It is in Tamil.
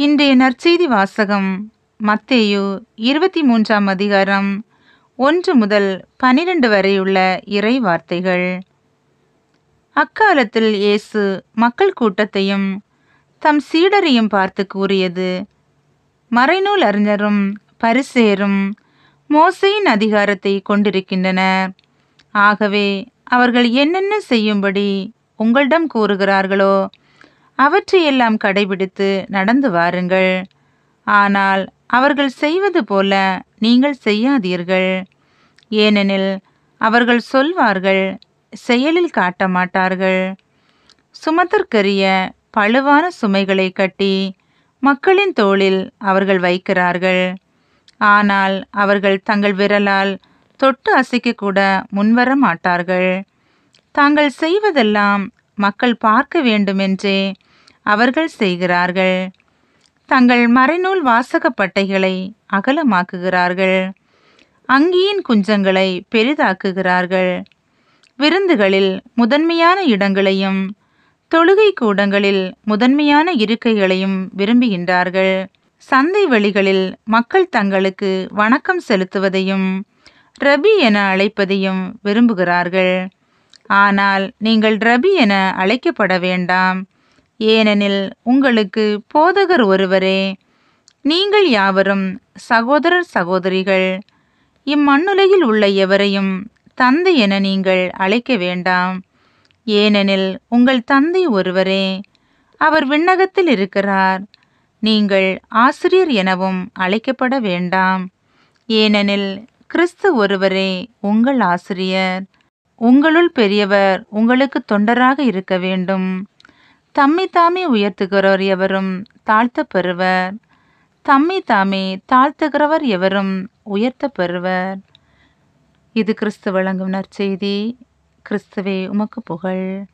இன்றைய நற்செய்தி வாசகம் மத்தேயு இருபத்தி மூன்றாம் அதிகாரம் ஒன்று முதல் பனிரெண்டு வரையுள்ள இறை வார்த்தைகள் அக்காலத்தில் இயேசு மக்கள் கூட்டத்தையும் தம் சீடரையும் பார்த்து கூறியது மறைநூல் அறிஞரும் பரிசேரும் மோசையின் அதிகாரத்தை கொண்டிருக்கின்றனர் ஆகவே அவர்கள் என்னென்ன செய்யும்படி உங்களிடம் கூறுகிறார்களோ அவற்றையெல்லாம் கடைபிடித்து நடந்து வாருங்கள் ஆனால் அவர்கள் செய்வது போல நீங்கள் செய்யாதீர்கள் ஏனெனில் அவர்கள் சொல்வார்கள் செயலில் காட்ட மாட்டார்கள் சுமத்தற்கரிய பழுவான சுமைகளை கட்டி மக்களின் தோளில் அவர்கள் வைக்கிறார்கள் ஆனால் அவர்கள் தங்கள் விரலால் தொட்டு அசைக்கக்கூட முன்வர மாட்டார்கள் தாங்கள் செய்வதெல்லாம் மக்கள் பார்க்க வேண்டுமென்றே அவர்கள் செய்கிறார்கள் தங்கள் மறைநூல் வாசகப் பட்டைகளை அகலமாக்குகிறார்கள் அங்கியின் குஞ்சங்களை பெரிதாக்குகிறார்கள் விருந்துகளில் முதன்மையான இடங்களையும் தொழுகை கூடங்களில் முதன்மையான இருக்கைகளையும் விரும்புகின்றார்கள் சந்தை வெளிகளில் மக்கள் தங்களுக்கு வணக்கம் செலுத்துவதையும் ரபி என அழைப்பதையும் விரும்புகிறார்கள் ஆனால் நீங்கள் ரபி என அழைக்கப்பட வேண்டாம் ஏனெனில் உங்களுக்கு போதகர் ஒருவரே நீங்கள் யாவரும் சகோதரர் சகோதரிகள் இம்மண்ணுலகில் உள்ள எவரையும் தந்தை என நீங்கள் அழைக்க வேண்டாம் ஏனெனில் உங்கள் தந்தை ஒருவரே அவர் விண்ணகத்தில் இருக்கிறார் நீங்கள் ஆசிரியர் எனவும் அழைக்கப்பட வேண்டாம் ஏனெனில் கிறிஸ்து ஒருவரே உங்கள் ஆசிரியர் உங்களுள் பெரியவர் உங்களுக்கு தொண்டராக இருக்க வேண்டும் தம்மை தாமே உயர்த்துகிறவர் எவரும் தாழ்த்த பெறுவர் தம்மை தாமே தாழ்த்துகிறவர் எவரும் உயர்த்த பெறுவர் இது கிறிஸ்து வழங்கும் நற்செய்தி கிறிஸ்துவே உமக்கு புகழ்